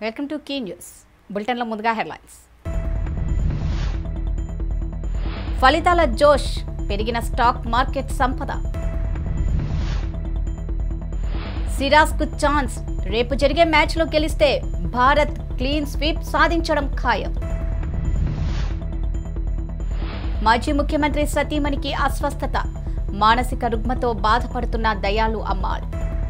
Welcome to key news బులెటిన్లో ముందుగా headlines ఫలితాల జోష్ పెరిగిన స్టాక్ మార్కెట్ సంపద సిరాజ్కు ఛాన్స్ రేపు జరిగే మ్యాచ్లో గెలిస్తే భారత్ క్లీన్ స్వీప్ సాధించడం ఖాయం మాజీ ముఖ్యమంత్రి సతీమణికి అస్వస్థత మానసిక రుగ్మతో బాధపడుతున్న దయాలు అమ్మాళ్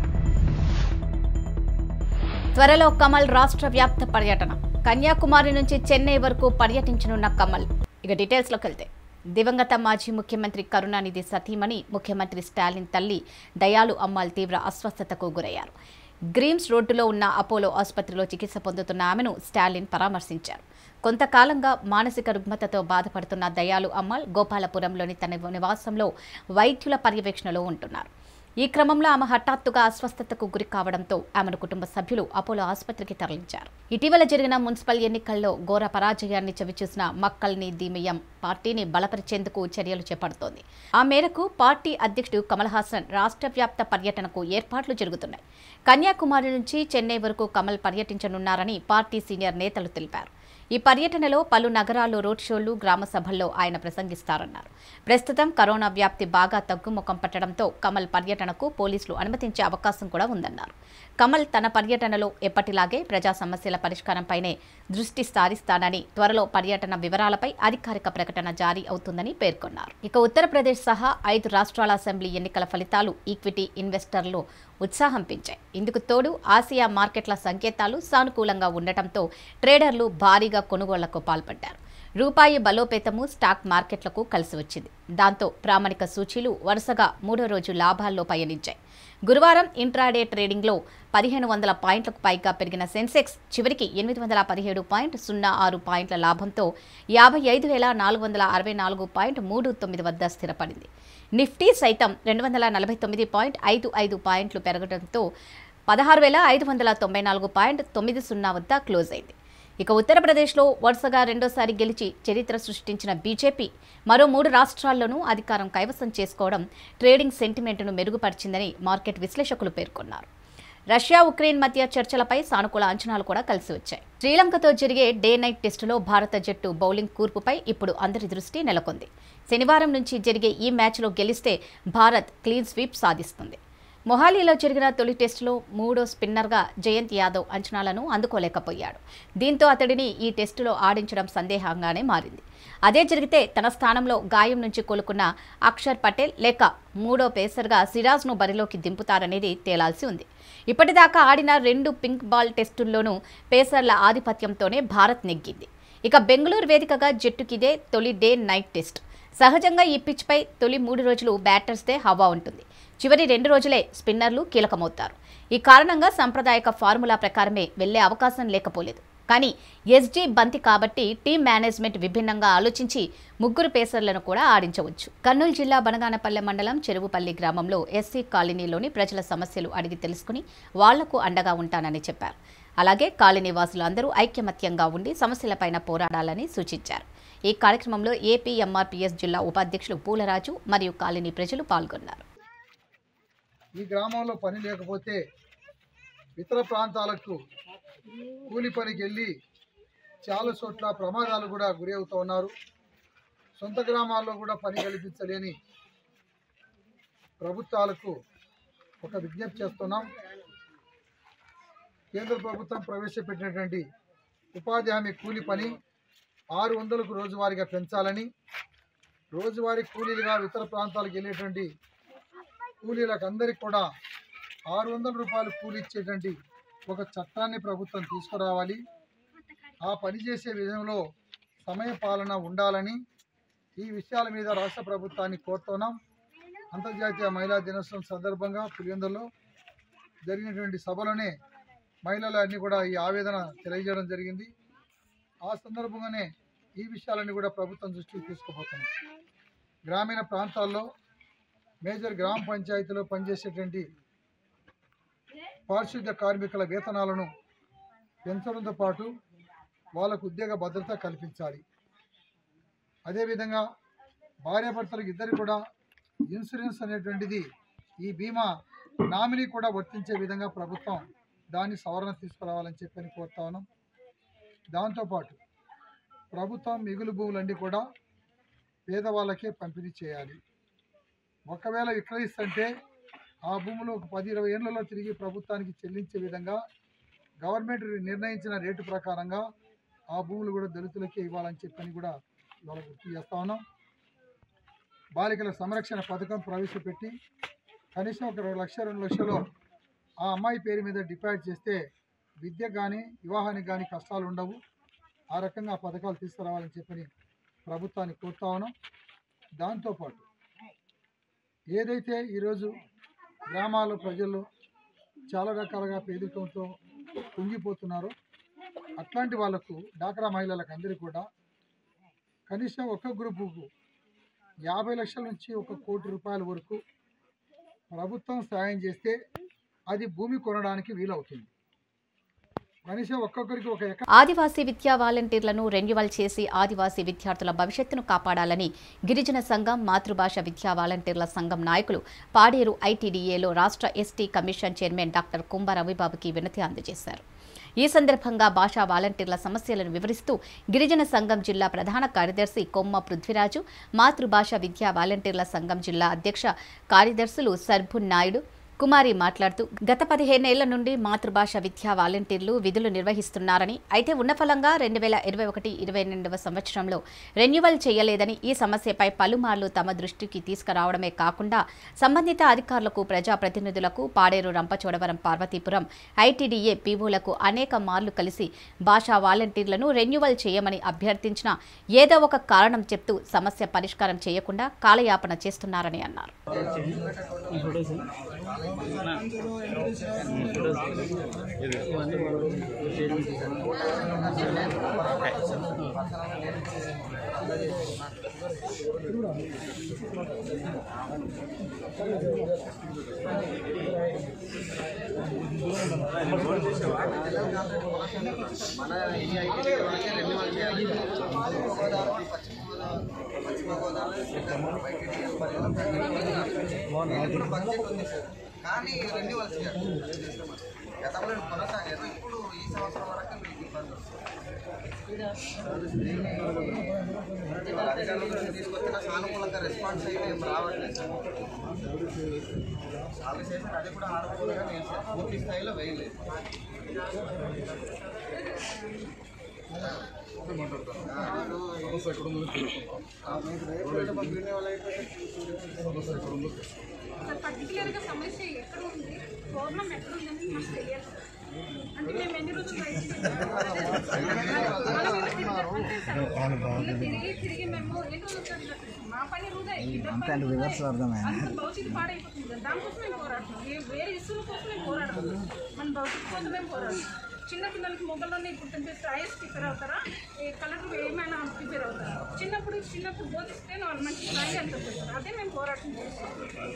త్వరలో కమల్ రాష్ట్ర వ్యాప్త పర్యటన కన్యాకుమారి నుంచి చెన్నై వరకు పర్యటించనున్న కమల్ ఇక డీటెయిల్స్లోకి వెళ్తే దివంగత మాజీ ముఖ్యమంత్రి కరుణానిధి సతీమణి ముఖ్యమంత్రి స్టాలిన్ తల్లి దయాలు అమ్మాల్ తీవ్ర అస్వస్థతకు గురయ్యారు గ్రీమ్స్ రోడ్డులో ఉన్న అపోలో ఆసుపత్రిలో చికిత్స పొందుతున్న ఆమెను స్టాలిన్ పరామర్శించారు కొంతకాలంగా మానసిక రుగ్మతతో బాధపడుతున్న దయాలు అమ్మాల్ గోపాలపురంలోని తన నివాసంలో వైద్యుల పర్యవేక్షణలో ఉంటున్నారు ఈ క్రమంలో ఆమె హఠాత్తుగా అస్వస్థతకు గురి కావడంతో ఆమెను కుటుంబ సభ్యులు అపోలో ఆసుపత్రికి తరలించారు ఇటీవల జరిగిన మున్సిపల్ ఎన్నికల్లో ఘోర పరాజయాన్ని చవిచూసిన మక్కల్ని దీమయం పార్టీని బలపరిచేందుకు చర్యలు చేపడుతోంది ఆ మేరకు పార్టీ అధ్యక్షుడు కమల్ హాసన్ రాష్ట్ర వ్యాప్త పర్యటనకు ఏర్పాట్లు జరుగుతున్నాయి కన్యాకుమారి నుంచి చెన్నై వరకు కమల్ పర్యటించనున్నారని పార్టీ సీనియర్ నేతలు తెలిపారు ఈ పర్యటనలో పలు నగరాల్లో రోడ్ షోలు గ్రామ సభల్లో ఆయన ప్రసంగిస్తారన్నారు ప్రస్తుతం కరోనా వ్యాప్తి బాగా తగ్గుముఖం పట్టడంతో కమల్ పర్యటనకు పోలీసులు అనుమతించే అవకాశం కూడా ఉందన్నారు కమల్ తన పర్యటనలో ఎప్పటిలాగే ప్రజా సమస్యల పరిష్కారంపైనే దృష్టి సారిస్తానని త్వరలో పర్యటన వివరాలపై అధికారిక ప్రకటన జారీ అవుతుందని పేర్కొన్నారు ఇక ఉత్తరప్రదేశ్ సహా ఐదు రాష్ట్రాల అసెంబ్లీ ఎన్నికల ఫలితాలు ఈక్విటీ ఇన్వెస్టర్లు ఉత్సాహం పెంచాయి ఇందుకు తోడు ఆసియా మార్కెట్ల సంకేతాలు సానుకూలంగా ఉండటంతో ట్రేడర్లు భారీగా కొనుగోళ్లకు పాల్పడ్డారు రూపాయి బలోపేతము స్టాక్ మార్కెట్లకు కలిసి వచ్చింది దాంతో ప్రామాణిక సూచీలు వరుసగా మూడో రోజు లాభాల్లో పయనించాయి గురువారం ఇంట్రాడే ట్రేడింగ్లో పదిహేను వందల పాయింట్లకు పైగా పెరిగిన సెన్సెక్స్ చివరికి ఎనిమిది వందల పదిహేడు పాయింట్ సున్నా ఆరు పాయింట్ల లాభంతో యాభై ఐదు వేల నాలుగు వందల అరవై నాలుగు పాయింట్ మూడు తొమ్మిది వద్ద స్థిరపడింది నిఫ్టీ సైతం రెండు వందల నలభై తొమ్మిది పాయింట్ ఐదు ఐదు పాయింట్లు పెరగడంతో పదహారు వేల ఐదు వందల తొంభై నాలుగు పాయింట్ తొమ్మిది సున్నా వద్ద క్లోజ్ అయింది ఇక ఉత్తరప్రదేశ్లో వరుసగా రెండోసారి గెలిచి చరిత్ర సృష్టించిన బీజేపీ మరో మూడు రాష్ట్రాల్లోనూ అధికారం కైవసం చేసుకోవడం ట్రేడింగ్ సెంటిమెంట్ను మెరుగుపరిచిందని మార్కెట్ విశ్లేషకులు పేర్కొన్నారు రష్యా ఉక్రెయిన్ మధ్య చర్చలపై సానుకూల అంచనాలు కూడా కలిసి వచ్చాయి శ్రీలంకతో జరిగే డే నైట్ టెస్టులో భారత జట్టు బౌలింగ్ కూర్పుపై ఇప్పుడు అందరి దృష్టి నెలకొంది శనివారం నుంచి జరిగే ఈ మ్యాచ్లో గెలిస్తే భారత్ క్లీన్ స్వీప్ సాధిస్తుంది మొహాలీలో జరిగిన తొలి టెస్టులో మూడో స్పిన్నర్గా జయంత్ యాదవ్ అంచనాలను అందుకోలేకపోయాడు దీంతో అతడిని ఈ టెస్టులో ఆడించడం సందేహంగానే మారింది అదే జరిగితే తన స్థానంలో గాయం నుంచి కోలుకున్న అక్షర్ పటేల్ లేక మూడో పేసర్గా సిరాజ్ను బరిలోకి దింపుతారనేది తేలాల్సి ఉంది ఇప్పటిదాకా ఆడిన రెండు పింక్ బాల్ టెస్టుల్లోనూ పేసర్ల ఆధిపత్యంతోనే భారత్ నెగ్గింది ఇక బెంగళూరు వేదికగా జట్టుకిదే తొలి డే నైట్ టెస్ట్ సహజంగా ఈ పిచ్పై తొలి మూడు రోజులు బ్యాటర్స్దే హవా ఉంటుంది చివరి రెండు రోజులే స్పిన్నర్లు కీలకమవుతారు ఈ కారణంగా సాంప్రదాయక ఫార్ములా ప్రకారమే వెళ్లే అవకాశం లేకపోలేదు కానీ ఎస్జీ బంతి కాబట్టి టీం మేనేజ్మెంట్ విభిన్నంగా ఆలోచించి ముగ్గురు పేసర్లను కూడా ఆడించవచ్చు కర్నూలు జిల్లా బనగానపల్లె మండలం చెరువుపల్లి గ్రామంలో ఎస్సీ కాలనీలోని ప్రజల సమస్యలు అడిగి తెలుసుకుని వాళ్లకు అండగా ఉంటానని చెప్పారు అలాగే కాలనీ వాసులు అందరూ ఐక్యమత్యంగా ఉండి సమస్యలపైన పోరాడాలని సూచించారు ఈ కార్యక్రమంలో ఏపీ ఎంఆర్పీఎస్ జిల్లా ఉపాధ్యక్షులు పూలరాజు మరియు కాలనీ ప్రజలు పాల్గొన్నారు ఈ గ్రామంలో పని లేకపోతే ఇతర ప్రాంతాలకు కూలి పనికి వెళ్ళి చాలా చోట్ల ప్రమాదాలు కూడా గురి అవుతూ ఉన్నారు సొంత గ్రామాల్లో కూడా పని కల్పించలేని ప్రభుత్వాలకు ఒక విజ్ఞప్తి చేస్తున్నాం కేంద్ర ప్రభుత్వం ప్రవేశపెట్టినటువంటి ఉపాధి హామీ కూలి పని ఆరు వందలకు రోజువారీగా పెంచాలని రోజువారీ కూలీలుగా ఇతర ప్రాంతాలకు వెళ్ళేటువంటి కూలీలకు అందరికి కూడా ఆరు వందల రూపాయలు కూలి ఇచ్చేటువంటి ఒక చట్టాన్ని ప్రభుత్వం తీసుకురావాలి ఆ పని చేసే విధంలో సమయ పాలన ఉండాలని ఈ విషయాల మీద రాష్ట్ర ప్రభుత్వాన్ని కోరుతున్నాం అంతర్జాతీయ మహిళా దినోత్సవం సందర్భంగా పులివెందులో జరిగినటువంటి సభలోనే మహిళలు అన్నీ కూడా ఈ ఆవేదన తెలియజేయడం జరిగింది ఆ సందర్భంగానే ఈ విషయాలన్నీ కూడా ప్రభుత్వం దృష్టికి తీసుకుపోతున్నాం గ్రామీణ ప్రాంతాల్లో మేజర్ గ్రామ పంచాయతీలో పనిచేసేటువంటి పారిశుద్ధ్య కార్మికుల వేతనాలను పెంచడంతో పాటు వాళ్ళకు ఉద్యోగ భద్రత కల్పించాలి అదేవిధంగా భార్యాభర్తలకు ఇద్దరు కూడా ఇన్సూరెన్స్ అనేటువంటిది ఈ బీమా నామినీ కూడా వర్తించే విధంగా ప్రభుత్వం దాన్ని సవరణ తీసుకురావాలని చెప్పని కోరుతా ఉన్నాం దాంతోపాటు ప్రభుత్వం మిగులు భూములన్నీ కూడా పేదవాళ్ళకే పంపిణీ చేయాలి ఒకవేళ విక్రయిస్తుంటే ఆ భూములు ఒక పది ఇరవై ఏళ్లలో తిరిగి ప్రభుత్వానికి చెల్లించే విధంగా గవర్నమెంట్ నిర్ణయించిన రేటు ప్రకారంగా ఆ భూములు కూడా దళితులకే ఇవ్వాలని చెప్పని కూడా ఇవాళ గుర్తు చేస్తా ఉన్నాం బాలికల సంరక్షణ పథకం ప్రవేశపెట్టి కనీసం ఒక రెండు లక్ష రెండు లక్షలు ఆ అమ్మాయి పేరు మీద డిపాజిట్ చేస్తే విద్య కానీ వివాహానికి కానీ కష్టాలు ఉండవు ఆ రకంగా ఆ పథకాలు తీసుకురావాలని చెప్పని ప్రభుత్వాన్ని కోరుతా ఉన్నాం దాంతోపాటు ఏదైతే ఈరోజు గ్రామాల ప్రజలు చాలా రకాలుగా పేదరికంతో కుంగిపోతున్నారో అట్లాంటి వాళ్లకు డాక్రా మహిళలకు అందరికీ కూడా కనీసం ఒక గ్రూపుకు యాభై లక్షల నుంచి ఒక కోటి రూపాయల వరకు ప్రభుత్వం సాయం చేస్తే అది భూమి కొనడానికి వీలవుతుంది కనీసం ఒక్కొక్కరికి ఒక ఎకరా ఆదివాసీ విద్యా వాలంటీర్లను రెన్యువల్ చేసి ఆదివాసీ విద్యార్థుల భవిష్యత్తును కాపాడాలని గిరిజన సంఘం మాతృభాష విద్యా వాలంటీర్ల సంఘం నాయకులు పాడేరు ఐటీడీఏలో రాష్ట్ర ST commission chairman doctor Kumbha రవిబాబుకి వినతి అందజేశారు ఈ సందర్భంగా భాషా వాలంటీర్ల సమస్యలను వివరిస్తూ గిరిజన సంఘం జిల్లా ప్రధాన కార్యదర్శి కొమ్మ పృథ్వీరాజు మాతృభాష విద్యా వాలంటీర్ల సంఘం జిల్లా అధ్యక్ష కార్యదర్శులు సర్భున్ నాయుడు కుమారి మాట్లాడుతూ గత పదిహేనేళ్ల నుండి మాతృభాష విద్యా వాలంటీర్లు విధులు నిర్వహిస్తున్నారని అయితే ఉన్నఫలంగా రెండు వేల ఇరవై ఒకటి ఇరవై రెండవ సంవత్సరంలో రెన్యువల్ చేయలేదని ఈ సమస్యపై పలుమార్లు తమ దృష్టికి తీసుకురావడమే కాకుండా సంబంధిత అధికారులకు ప్రజాప్రతినిధులకు పాడేరు రంపచోడవరం పార్వతీపురం ఐటీడీఏ పీఓలకు అనేక మార్లు కలిసి భాషా వాలంటీర్లను రెన్యువల్ చేయమని అభ్యర్థించినా ఏదో ఒక కారణం చెప్తూ సమస్య పరిష్కారం చేయకుండా కాలయాపన చేస్తున్నారని అన్నారు మన ఈ ఐటీ వాళ్ళకే రెన్యువల్ చేయాలి గోదావరి పశ్చిమ గోదావరి పశ్చిమ గోదావరి బడ్జెట్ ఉంది సార్ కానీ రెన్యువల్ చేయాలి గతంలో కొనసాగారు ఇప్పుడు ఈ సంవత్సరం వరకు మీకు ఇబ్బంది వస్తుంది వాళ్ళ అధికారుల నుంచి తీసుకొచ్చిన సానుకూలంగా రెస్పాన్స్ అయితే ఏం రావట్లేదు సార్ వాళ్ళు చేసిన అది కూడా ఆడకూడదుగా నేను సార్ పూర్తి స్థాయిలో వేయలేదు సార్ పర్టికులర్గా సమస్య ఎక్కడ ఉంది ప్రాబ్లం ఎక్కడ ఉందని మాకు తెలియదు అంటే మేము ఎన్ని రోజులు రైతు తిరిగి తిరిగి మేము ఎన్ని రోజులు తిరిగి మా పని రూదా అంత భవిష్యత్తు పాడైపోతుంది కదా. దానికోసం మేము పోరాడుతున్నాం ఏ వేరే ఇష్యూల కోసం మేము పోరాడుతున్నాం మన భవిష్యత్తు కోసం మేము పోరాడుతున్నాం చిన్న పిల్లలకి మొబైల్లోనే ఇప్పుడు తెంపేస్తే ఐఎస్ ప్రిపేర్ అవుతారా ఈ కలెక్టర్ ఏమైనా ప్రిపేర్ అవుతారా చిన్నప్పుడు చిన్నప్పుడు బోధిస్తే వాళ్ళు మంచి స్థాయి అంత అదే మేము పోరాటం చేస్తాం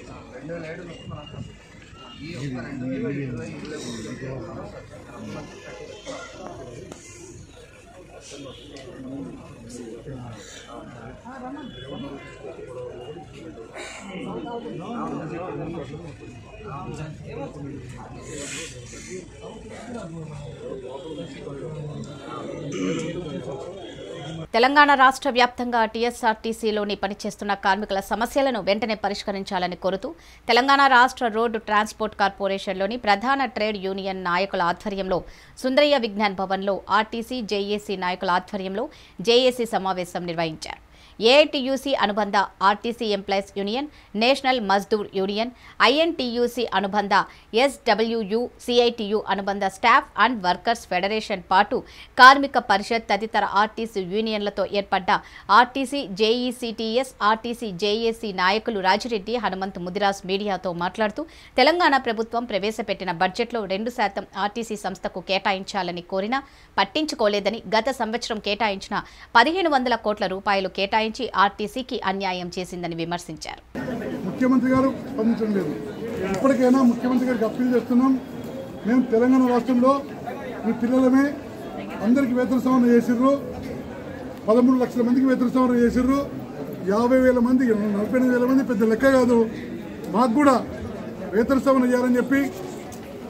తెలంగాణ రాష్ట్ర వ్యాప్తంగా టీఎస్ఆర్టీసీలోని పనిచేస్తున్న కార్మికుల సమస్యలను వెంటనే పరిష్కరించాలని కోరుతూ తెలంగాణ రాష్ట్ర రోడ్డు ట్రాన్స్పోర్ట్ కార్పొరేషన్లోని ప్రధాన ట్రేడ్ యూనియన్ నాయకుల ఆధ్వర్యంలో సుందరయ్య విజ్ఞాన్ భవన్లో ఆర్టీసీ జేఏసీ నాయకుల ఆధ్వర్యంలో జేఏసీ సమావేశం నిర్వహించారు ఏఐటియుసి అనుబంధ RTC employees union national Mazdoor union INTUC అనుబంధ ఎస్డబ్ల్యూయు సిఐటియు అనుబంధ స్టాఫ్ అండ్ వర్కర్స్ ఫెడరేషన్ పాటు కార్మిక పరిషత్ తదితర ఆర్టీసీ యూనియన్లతో ఏర్పడ్డ ఆర్టీసీ జేఈసీటీఎస్ ఆర్టీసీ జేఏసీ నాయకులు రాజిరెడ్డి హనుమంత్ ముదిరాజ్ మీడియాతో మాట్లాడుతూ తెలంగాణ ప్రభుత్వం ప్రవేశపెట్టిన బడ్జెట్లో రెండు శాతం ఆర్టీసీ సంస్థకు కేటాయించాలని కోరినా పట్టించుకోలేదని గత సంవత్సరం కేటాయించిన పదిహేను వందల కోట్ల రూపాయలు కేటాయించి ఆర్టీసీకి అన్యాయం చేసిందని విమర్శించారు ముఖ్యమంత్రి గారు స్పందించడం లేదు ఇప్పటికైనా ముఖ్యమంత్రి గారికి అప్పీల్ చేస్తున్నాం మేము తెలంగాణ రాష్ట్రంలో మీ పిల్లలమే అందరికీ వేతన సవరణ చేసిర్రు పదమూడు లక్షల మందికి వేతన సవరణ చేసిర్రు యాభై వేల మంది నలభై ఎనిమిది వేల మంది పెద్ద లెక్క కాదు మాకు కూడా వేతన సవరణ చేయాలని చెప్పి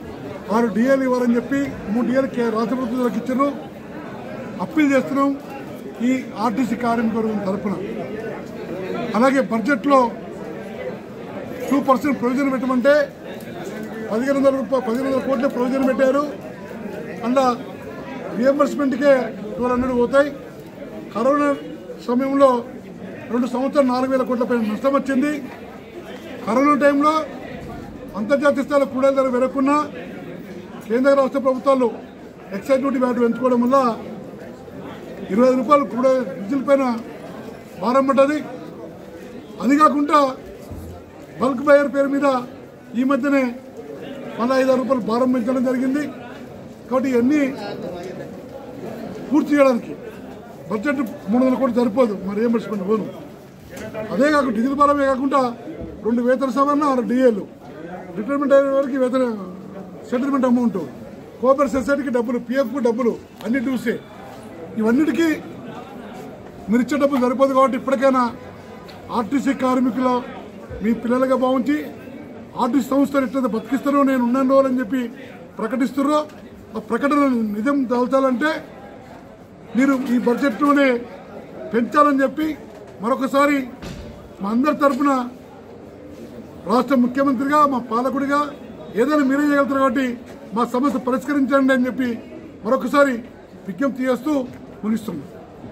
ఆరు డిఏలు ఇవ్వాలని చెప్పి మూడు డిఏలు కే- రాష్ట్ర ప్రభుత్వాలకు ఇచ్చారు అప్పీల్ చేస్తున్నాం ఈ ఆర్టీసీ కార్మికుల తరఫున అలాగే బడ్జెట్లో టూ పర్సెంట్ ప్రొవిజన్ పెట్టమంటే పదిహేను వందల రూపాయలు పదిహేను వందల కోట్ల ప్రొవిజన్ పెట్టారు అందులో రియంబర్స్మెంట్కే ట్వెల్వ్ హండ్రెడ్ పోతాయి కరోనా సమయంలో రెండు సంవత్సరాలు నాలుగు వేల కోట్ల పైన నష్టం వచ్చింది కరోనా టైంలో అంతర్జాతీయ స్థాయిలో కూడల ధర పెరగకున్నా కేంద్ర రాష్ట్ర ప్రభుత్వాలు ఎక్సైజ్ డ్యూటీ వ్యాట్ పెంచుకోవడం వల్ల ఇరవై ఐదు రూపాయలు కూడా డీజిల్ పైన భారం పడ్డది అది కాకుండా బల్క్ బయర్ పేరు మీద ఈ మధ్యనే మళ్ళీ ఐదారు రూపాయలు భారం పెంచడం జరిగింది కాబట్టి ఇవన్నీ పూర్తి చేయడానికి బడ్జెట్ మూడు వందల కోట్లు సరిపోదు మరి రియంబర్స్మెంట్ పోను అదే కాకుండా డీజిల్ భారమే కాకుండా రెండు వేతన సవరణ ఆరు డిఏలు రిటైర్మెంట్ అయిన వారికి వేతన సెటిల్మెంట్ అమౌంట్ కోఆపరేటివ్ సొసైటీకి డబ్బులు పిఎఫ్కు డబ్బులు అన్ని చూసే ఇవన్నిటికీ మీరు ఇచ్చే డబ్బులు సరిపోదు కాబట్టి ఇప్పటికైనా ఆర్టీసీ కార్మికులు మీ పిల్లలుగా భావించి ఆర్టీసీ సంస్థను ఎట్లయితే బతికిస్తారో నేను ఉన్నాను రోజులని చెప్పి ప్రకటిస్తారో ఆ ప్రకటన నిజం దాల్చాలంటే మీరు ఈ బడ్జెట్లోనే పెంచాలని చెప్పి మరొకసారి మా అందరి తరఫున రాష్ట్ర ముఖ్యమంత్రిగా మా పాలకుడిగా ఏదైనా మీరే చేయగలుగుతారు కాబట్టి మా సమస్య పరిష్కరించండి అని చెప్పి మరొకసారి విజ్ఞప్తి చేస్తూ ముగిస్తున్నాం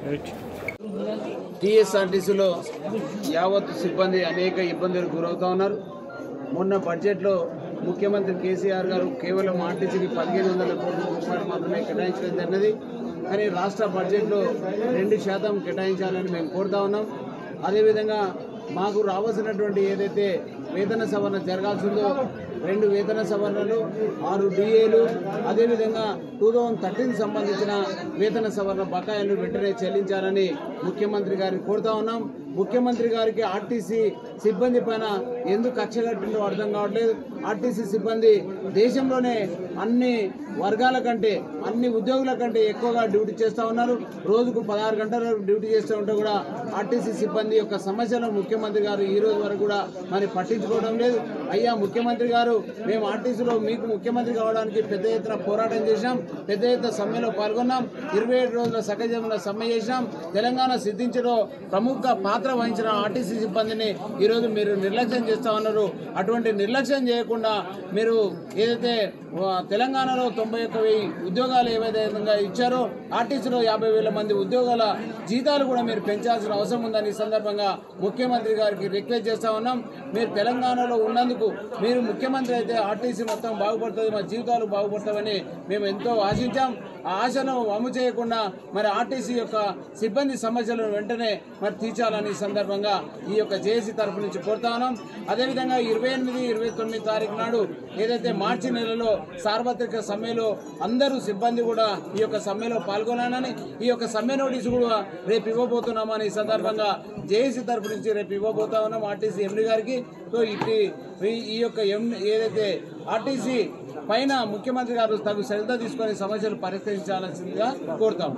టీఎస్ఆర్టీసీలో యావత్ సిబ్బంది అనేక ఇబ్బందులకు గురవుతా ఉన్నారు మొన్న బడ్జెట్లో ముఖ్యమంత్రి కేసీఆర్ గారు కేవలం ఆర్టీసీకి పదిహేను వందల కోట్ల రూపాయలు మాత్రమే కేటాయించడం జరిగినది కానీ రాష్ట్ర బడ్జెట్లో రెండు శాతం కేటాయించాలని మేము కోరుతా ఉన్నాం అదేవిధంగా మాకు రావాల్సినటువంటి ఏదైతే వేతన సవరణ జరగాల్సిందో రెండు వేతన సవరణలు ఆరు డిఏలు అదేవిధంగా టూ థౌజండ్ థర్టీన్ సంబంధించిన వేతన సవరణ బకాయిలు వెంటనే చెల్లించాలని ముఖ్యమంత్రి గారిని కోరుతా ఉన్నాం ముఖ్యమంత్రి గారికి ఆర్టీసీ సిబ్బంది పైన ఎందుకు కక్ష కట్టిందో అర్థం కావట్లేదు ఆర్టీసీ సిబ్బంది దేశంలోనే అన్ని వర్గాల కంటే అన్ని ఉద్యోగుల కంటే ఎక్కువగా డ్యూటీ చేస్తూ ఉన్నారు రోజుకు పదహారు గంటల వరకు డ్యూటీ చేస్తూ ఉంటే కూడా ఆర్టీసీ సిబ్బంది యొక్క సమస్యలను ముఖ్యమంత్రి గారు ఈ రోజు వరకు కూడా మరి పట్టించుకోవడం లేదు అయ్యా ముఖ్యమంత్రి గారు మేము ఆర్టీసీలో మీకు ముఖ్యమంత్రి కావడానికి పెద్ద ఎత్తున పోరాటం చేశాం పెద్ద ఎత్తున సమ్మెలో పాల్గొన్నాం ఇరవై ఏడు రోజుల సకజంలో సమ్మె చేశాం తెలంగాణ సిద్ధించడం ప్రముఖ పాత్ర వహించిన ఆర్టీసీ సిబ్బందిని ఈరోజు మీరు నిర్లక్ష్యం చేస్తా ఉన్నారు అటువంటి నిర్లక్ష్యం చేయకుండా మీరు ఏదైతే ఆ, తెలంగాణలో తొంభై ఒక్క వెయ్యి ఉద్యోగాలు ఏవైతే విధంగా ఇచ్చారో ఆర్టీసీలో యాభై వేల మంది ఉద్యోగాల జీతాలు కూడా మీరు పెంచాల్సిన అవసరం ఉందని ఈ సందర్భంగా ముఖ్యమంత్రి గారికి రిక్వెస్ట్ చేస్తా ఉన్నాం మీరు తెలంగాణలో ఉన్నందుకు మీరు ముఖ్యమంత్రి అయితే ఆర్టీసీ మొత్తం బాగుపడుతుంది మా జీవితాలు బాగుపడతామని మేము ఎంతో ఆశించాం ఆ ఆశను అమలు చేయకుండా మరి ఆర్టీసీ యొక్క సిబ్బంది సమస్యలను వెంటనే మరి తీర్చాలని ఈ సందర్భంగా ఈ యొక్క జేఏసీ తరఫు నుంచి కోరుతా ఉన్నాం అదేవిధంగా ఇరవై ఎనిమిది ఇరవై తొమ్మిది తారీఖు నాడు ఏదైతే మార్చి నెలలో సార్వత్రిక సమ్మెలో అందరూ సిబ్బంది కూడా ఈ యొక్క సమ్మెలో పాల్గొనాలని ఈ యొక్క సమ్మె నోటీసు కూడా రేపు ఇవ్వబోతున్నామని ఈ సందర్భంగా జేఏసీ తరఫు నుంచి రేపు ఇవ్వబోతా ఉన్నాం ఆర్టీసీ ఎండి గారికి సో ఇట్టి ఈ- ఈ యొక్క ఎం ఏదైతే ఆర్టీసీ పైన ముఖ్యమంత్రి గారు తగు శ్రద్ధ తీసుకొని సమస్యలు పరిష్కరించాల్సిందిగా కోరుతాం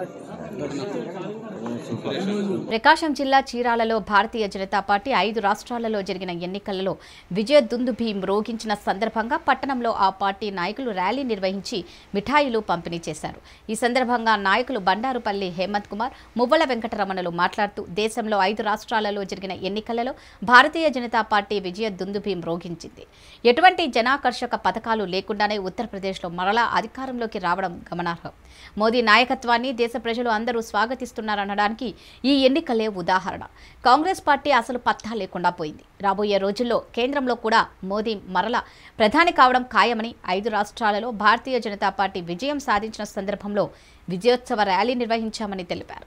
ప్రకాశం జిల్లా చీరాలలో భారతీయ జనతా పార్టీ ఐదు రాష్ట్రాలలో జరిగిన ఎన్నికలలో విజయ దుందుభి మ్రోగించిన సందర్భంగా పట్టణంలో ఆ పార్టీ నాయకులు ర్యాలీ నిర్వహించి మిఠాయిలు పంపిణీ చేశారు ఈ సందర్భంగా నాయకులు బండారుపల్లి హేమంత్ కుమార్ మువ్వల వెంకటరమణలు మాట్లాడుతూ దేశంలో ఐదు రాష్ట్రాలలో జరిగిన ఎన్నికలలో భారతీయ జనతా పార్టీ విజయ దుందుభి మ్రోగించింది ఎటువంటి జనాకర్షక పథకాలు లేకుండానే ఉత్తరప్రదేశ్లో మరలా అధికారంలోకి రావడం గమనార్హం మోదీ నాయకత్వాన్ని దేశ ప్రజలు అందరూ స్వాగతిస్తున్నారనడానికి ఈ ఎన్నికలే ఉదాహరణ కాంగ్రెస్ పార్టీ అసలు పత్తా లేకుండా పోయింది రాబోయే రోజుల్లో కేంద్రంలో కూడా మోదీ మరల ప్రధాని కావడం ఖాయమని ఐదు రాష్ట్రాలలో భారతీయ జనతా పార్టీ విజయం సాధించిన సందర్భంలో విజయోత్సవ ర్యాలీ నిర్వహించామని తెలిపారు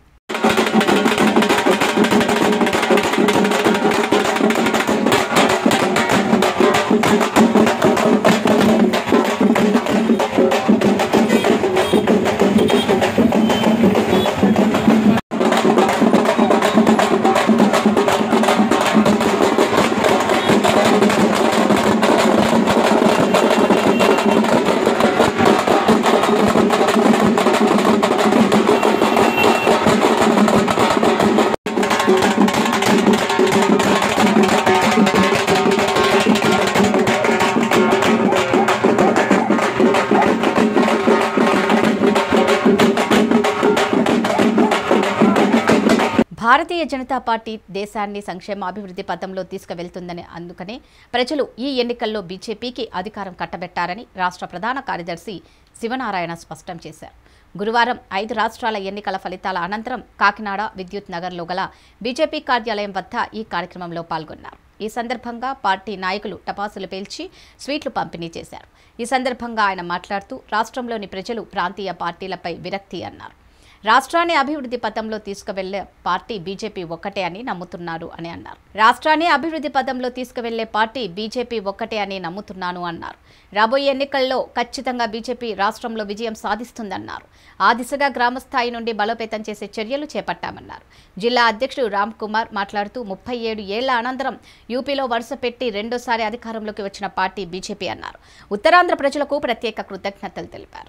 భారతీయ జనతా పార్టీ దేశాన్ని సంక్షేమ అభివృద్ధి పథంలో తీసుకువెళ్తుందని అందుకనే ప్రజలు ఈ ఎన్నికల్లో బీజేపీకి అధికారం కట్టబెట్టారని రాష్ట్ర ప్రధాన కార్యదర్శి శివనారాయణ స్పష్టం చేశారు గురువారం ఐదు రాష్ట్రాల ఎన్నికల ఫలితాల అనంతరం కాకినాడ విద్యుత్ నగర్లో గల బీజేపీ కార్యాలయం వద్ద ఈ కార్యక్రమంలో పాల్గొన్నారు ఈ సందర్భంగా పార్టీ నాయకులు టపాసులు పేల్చి స్వీట్లు పంపిణీ చేశారు ఈ సందర్భంగా ఆయన మాట్లాడుతూ రాష్ట్రంలోని ప్రజలు ప్రాంతీయ పార్టీలపై విరక్తి అన్నారు రాష్ట్రాన్ని అభివృద్ధి పథంలో తీసుకువెళ్లే పార్టీ బీజేపీ ఒక్కటే అని నమ్ముతున్నారు అని అన్నారు రాష్ట్రాన్ని అభివృద్ధి పథంలో తీసుకువెళ్లే పార్టీ బీజేపీ ఒక్కటే అని నమ్ముతున్నాను అన్నారు రాబోయే ఎన్నికల్లో ఖచ్చితంగా బీజేపీ రాష్ట్రంలో విజయం సాధిస్తుందన్నారు ఆ దిశగా గ్రామస్థాయి నుండి బలోపేతం చేసే చర్యలు చేపట్టామన్నారు జిల్లా అధ్యక్షుడు రామ్ కుమార్ మాట్లాడుతూ ముప్పై ఏడు ఏళ్ల అనంతరం యూపీలో వరుస పెట్టి రెండోసారి అధికారంలోకి వచ్చిన పార్టీ బీజేపీ అన్నారు ఉత్తరాంధ్ర ప్రజలకు ప్రత్యేక కృతజ్ఞతలు తెలిపారు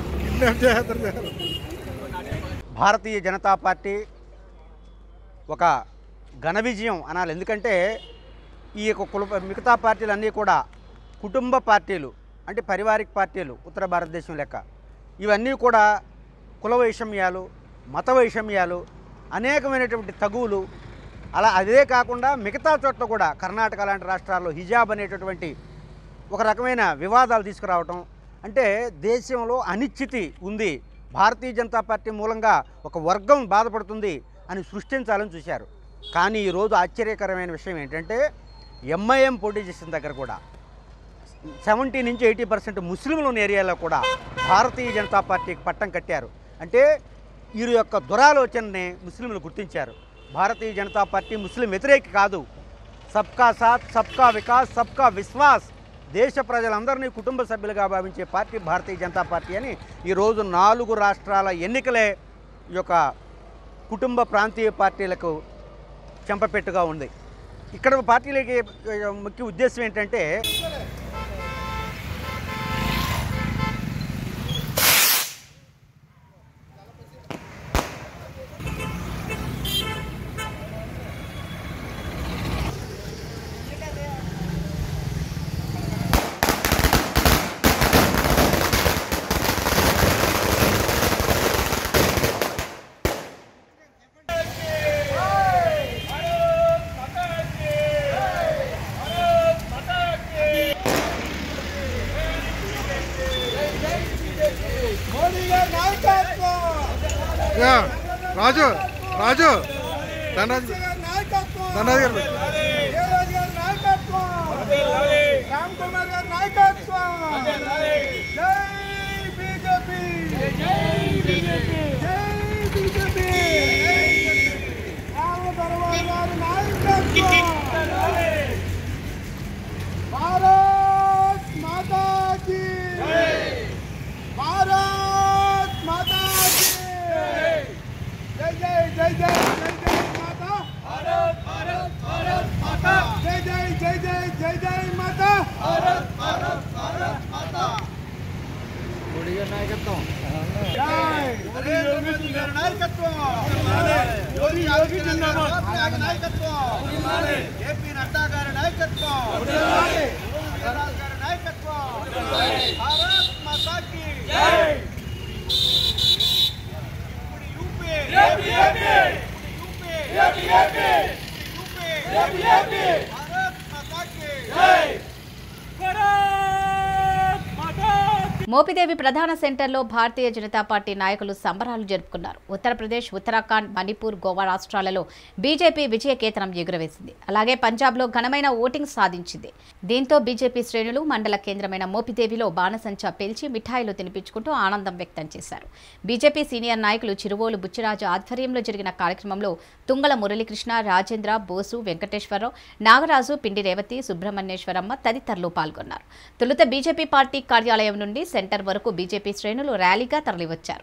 భారతీయ జనతా పార్టీ ఒక ఘన విజయం అనాలి ఎందుకంటే ఈ యొక్క కుల మిగతా పార్టీలన్నీ కూడా కుటుంబ పార్టీలు అంటే పారివారిక పార్టీలు ఉత్తర భారతదేశం లెక్క ఇవన్నీ కూడా కుల వైషమ్యాలు మత వైషమ్యాలు అనేకమైనటువంటి తగువులు అలా అదే కాకుండా మిగతా చోట్ల కూడా కర్ణాటక లాంటి రాష్ట్రాల్లో హిజాబ్ అనేటటువంటి ఒక రకమైన వివాదాలు తీసుకురావటం అంటే దేశంలో అనిశ్చితి ఉంది భారతీయ జనతా పార్టీ మూలంగా ఒక వర్గం బాధపడుతుంది అని సృష్టించాలని చూశారు కానీ ఈరోజు ఆశ్చర్యకరమైన విషయం ఏంటంటే ఎంఐఎం పోటీ చేసిన దగ్గర కూడా సెవెంటీ నుంచి ఎయిటీ పర్సెంట్ ముస్లింలు ఉన్న ఏరియాలో కూడా భారతీయ జనతా పార్టీకి పట్టం కట్టారు అంటే వీరి యొక్క దురాలోచనని ముస్లింలు గుర్తించారు భారతీయ జనతా పార్టీ ముస్లిం వ్యతిరేకి కాదు సబ్కా సాత్ సబ్కా వికాస్ సబ్కా విశ్వాస్ దేశ ప్రజలందరినీ కుటుంబ సభ్యులుగా భావించే పార్టీ భారతీయ జనతా పార్టీ అని ఈరోజు నాలుగు రాష్ట్రాల ఎన్నికలే ఈ యొక్క కుటుంబ ప్రాంతీయ పార్టీలకు చెంపపెట్టుగా ఉంది ఇక్కడ పార్టీలకి ఆ, ముఖ్య ఉద్దేశం ఏంటంటే యా, రాజు రాజు ధనరాజు ధనరాజు గారు భారత్ మాతా కీ భారత్ మాతా కీ జై జై జై జై జై జై మాతా భారత్ భారత్ భారత్ మాతా జై జై జై జై జై జై మాతా భారత్ భారత్ భారత్ మాతా నాయకత్వం యోగి గారి నాయకత్వం యోగి యోగి గారి నాయకత్వం ఏపీ నడ్డా గారి నాయకత్వం రాజ్ గారి నాయకత్వం భారత్ మాతా కీ ఇప్పుడు UP AP AP UP AP AP UP AP AP Bharat Mata కీ జై భారత్ మాతా మోపిదేవి ప్రధాన సెంటర్లో భారతీయ జనతా పార్టీ నాయకులు సంబరాలు జరుపుకున్నారు ఉత్తరప్రదేశ్ ఉత్తరాఖండ్ మణిపూర్ గోవా రాష్ట్రాలలో బీజేపీ విజయకేతనం ఎగురవేసింది అలాగే పంజాబ్లో ఘనమైన ఓటింగ్ సాధించింది దీంతో బీజేపీ శ్రేణులు మండల కేంద్రమైన మోపిదేవిలో బాణసంచా పేల్చి మిఠాయిలు తినిపించుకుంటూ ఆనందం వ్యక్తం చేశారు బీజేపీ సీనియర్ నాయకులు చిరువోలు బుచ్చిరాజు ఆధ్వర్యంలో జరిగిన కార్యక్రమంలో తుంగల మురళీకృష్ణ రాజేంద్ర బోసు వెంకటేశ్వరరావు నాగరాజు పిండి రేవతి సుబ్రహ్మణ్యేశ్వరమ్మ తదితరులు పాల్గొన్నారు తొలుత బీజేపీ పార్టీ కార్యాలయం నుండి సెంటర్ వరకు బీజేపీ శ్రేణులు ర్యాలీగా తరలివచ్చారు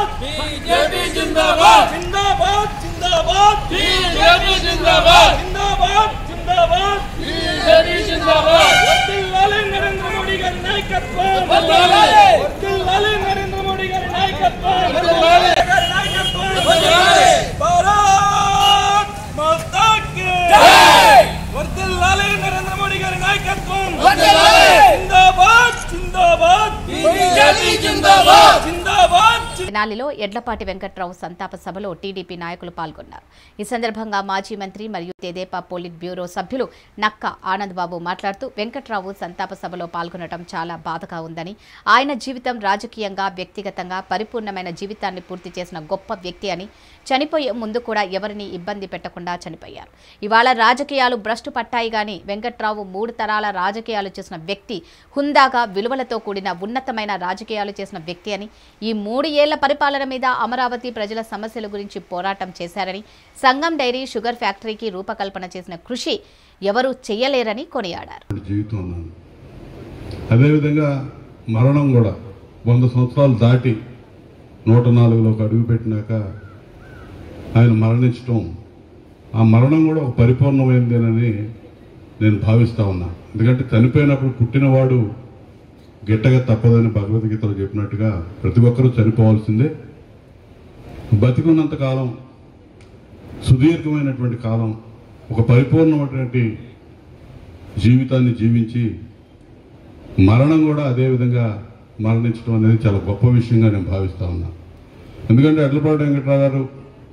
బీజేపీ జిందాబాద్ జిందాబాద్ జిందాబాద్ బీజేపీ జిందాబాద్ జిందాబాద్ జిందాబాద్ బీజేపీ జిందాబాద్ వర్ధిల్లాలి నరేంద్ర మోడీ గారి నాయకత్వం వర్ధిల్లాలి వర్ధిల్లాలి నరేంద్ర మోడీ గారి నాయకత్వం వర్ధిల్లాలి గారి నాయకత్వం వర్ధిల్లాలి భారత్ మాతా కీ జై వర్ధిల్లాలి నరేంద్ర మోడీ గారి నాయకత్వం వర్ధిల్లాలి జిందాబాద్ జిందాబాద్ బీజేపీ జిందాబాద్ జిందాబాద్ తెనాలిలో ఎడ్లపాటి వెంకట్రావు సంతాప సభలో టీడీపీ నాయకులు పాల్గొన్నారు ఈ సందర్భంగా మాజీ మంత్రి మరియు తెదేపా పోలిట్ బ్యూరో సభ్యులు నక్క ఆనంద్ బాబు మాట్లాడుతూ వెంకట్రావు సంతాప సభలో పాల్గొనడం చాలా బాధగా ఉందని ఆయన జీవితం రాజకీయంగా వ్యక్తిగతంగా పరిపూర్ణమైన జీవితాన్ని పూర్తి చేసిన గొప్ప వ్యక్తి అని చనిపోయే ముందు కూడా ఎవరిని ఇబ్బంది పెట్టకుండా చనిపోయారు ఇవాళ రాజకీయాలు భ్రష్టు పట్టాయి గాని వెంకట్రావు మూడు తరాల రాజకీయాలు చేసిన వ్యక్తి హుందాగా విలువలతో కూడిన ఉన్నతమైన రాజకీయాలు చేసిన వ్యక్తి అని ఈ మూడు ఏళ్ల పరిపాలన మీద అమరావతి ప్రజల సమస్యల గురించి పోరాటం చేశారని సంగం డైరీ షుగర్ ఫ్యాక్టరీకి రూపకల్పన చేసిన కృషి ఎవరూ చెయ్యలేరని కొనియాడారు జీవితం ఉన్నాను అదేవిధంగా మరణం కూడా వంద సంవత్సరాలు దాటి నూట నాలుగులోకి అడుగుపెట్టినాక ఆయన మరణించటం ఆ మరణం కూడా ఒక పరిపూర్ణమైందేనని నేను భావిస్తా ఉన్నా ఎందుకంటే చనిపోయినప్పుడు పుట్టినవాడు గిట్టగా తప్పదని భగవద్గీతలో చెప్పినట్టుగా ప్రతి ఒక్కరూ చనిపోవాల్సిందే బతికున్నంత కాలం సుదీర్ఘమైనటువంటి కాలం ఒక పరిపూర్ణమైనటువంటి జీవితాన్ని జీవించి మరణం కూడా అదే విధంగా మరణించడం అనేది చాలా గొప్ప విషయంగా నేను భావిస్తా ఉన్నా ఎందుకంటే ఎడ్లపాటి వెంకట్రావు గారు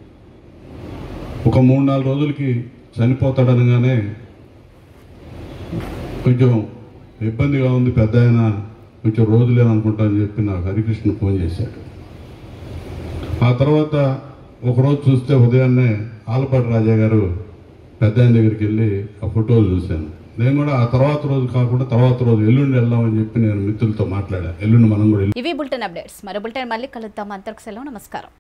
ఒక మూడు నాలుగు రోజులకి చనిపోతాడనగానే కొంచెం ఇబ్బందిగా ఉంది పెద్ద ఆయన కొంచెం రోజులేను అనుకుంటా అని చెప్పి నాకు హరికృష్ణ ఫోన్ చేశాడు ఆ తర్వాత ఒకరోజు చూస్తే ఉదయాన్నే ఆలపాటి రాజా గారు పెద్ద ఆయన దగ్గరికి వెళ్ళి ఆ ఫోటోలు చూశాను నేను కూడా ఆ తర్వాత రోజు కాకుండా తర్వాత రోజు ఎల్లుండి వెళ్దామని చెప్పి నేను మిత్రులతో మాట్లాడా ఎల్లుండి మనం కూడా ఇవి బులెటిన్ అప్డేట్స్ మరో బులెటిన్ మళ్ళీ కలుద్దాం అంతకు సెలవు నమస్కారం